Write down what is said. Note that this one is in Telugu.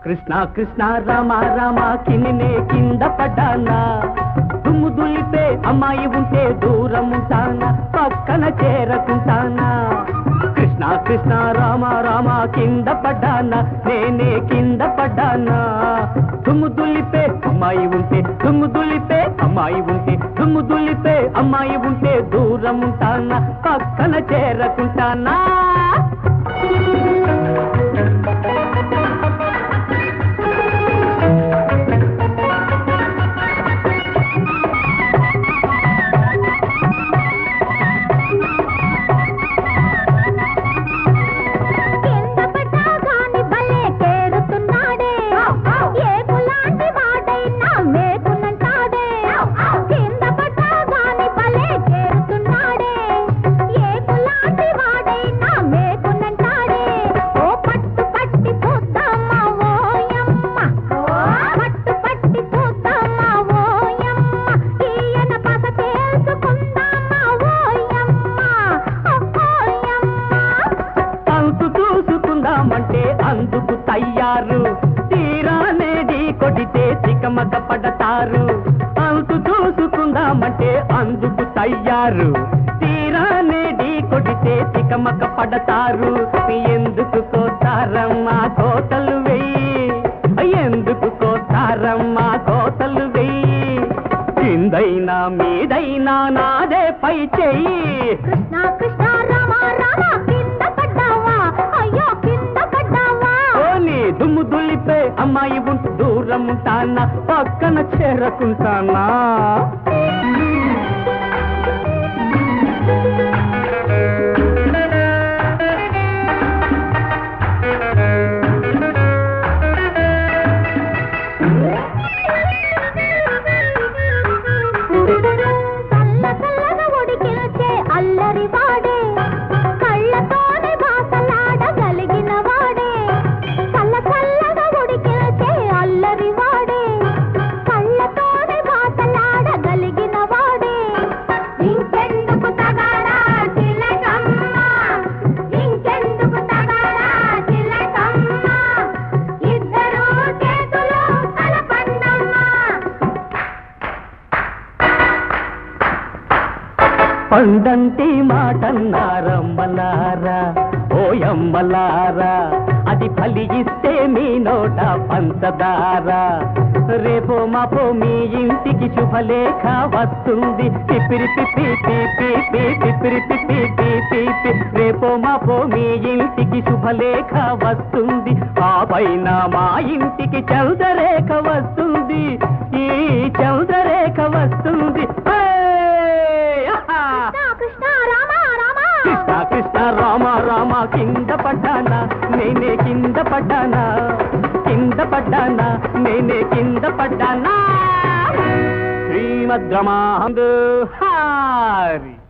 కృష్ణ కృష్ణ రామ రామ కిన్నే కింద పడ్డానా దుమ్ము దులిపే అమ్మాయి ఉంటే దూరం ఉంటానా పక్కన చేరకుంటానా కృష్ణ కృష్ణ రామ రామ కింద పడ్డానా నేనే కింద పడ్డానా దుమ్ము దులిపే అమ్మాయి ఉంటే దుమ్ము దులిపే అమ్మాయి ఉంటే దుమ్ము దులిపే అమ్మాయి ఉంటే దూరం ఉంటానా పక్కన చేరకుంటానా కింద పడ్డా గాని భలే కేరుతున్నాడే ఏకులాంటి వాడైనా మేకునంటాడే కింద పడ్డా గాని భలే కేరుతున్నాడే ఏకులాంటి వాడైనా మేకునంటాడే ఓ పట్టు పట్టి చూద్దామా ఓయమ్మ పట్టు పట్టి చూద్దామా ఓయమ్మ ఈయన పస తెలుసుకుందామా ఓయమ్మ ఓయమ్మ అంతు చూసుకుందామంటే అందుకు తయ్యారు తీరానేది కొడితే తికమక పడతారు అంతు చూసుకుందామంటే అందుకు తయ్యారు తీరానేది కొడితే తికమక పడతారు ఎందుకు కోతారమ్మా కోతలు వెయ్యి ఎందుకు కోతారమ్మా కోతలు వెయ్యి కిందైనా మీదైనా నాదే పై చెయ్యి కృష్ణ కృష్ణ రామ రామ కింద పడ్డావా అయ్యో కింద పడ్డావా ఓని దుమ్ము దులిపే అమ్మాయి ఉంటూ దూరం ఉంటానా పక్కన చేరకుంటానా చల్ల చల్లగా ఉడికిల్చే అల్లరి వాడే కళ్ళతోనే భాసలాడగలిగిన వాడే చల్ల చల్లగా ఉడికిల్చే అల్లరి వాడే కళ్ళతోనే భాసలాడగలిగిన వాడే ఇంకెందుకు తగాడా తిలకమ్మ ఇంకెందుకు తగాడా తిలకమ్మ ఇద్దరు చేతులు కలపండమ్మ పండంటి మాటన్నారమ్మలారా ఓయమ్మలారా అది ఫలిగిస్తే మీ నోట పంచదారా రేపో మాపో మీ ఇంటికి శుభలేఖ వస్తుంది పిపిరి పిపి పిపి పిపిరి పిపి పిపి రేపో మాపో మీ ఇంటికి శుభలేఖ వస్తుంది ఆ పైన మా ఇంటికి చౌదరేఖ వస్తుంది ఈ చౌదరేఖ వస్తుంది హే! ఆహా! కృష్ణ కృష్ణ రామ రామ కృష్ణ కృష్ణ రామ రామ కింద పడ్డానా నేనే కింద పడ్డానా కింద పడ్డానా నేనే కింద పడ్డానా శ్రీమద్రమాందు హారి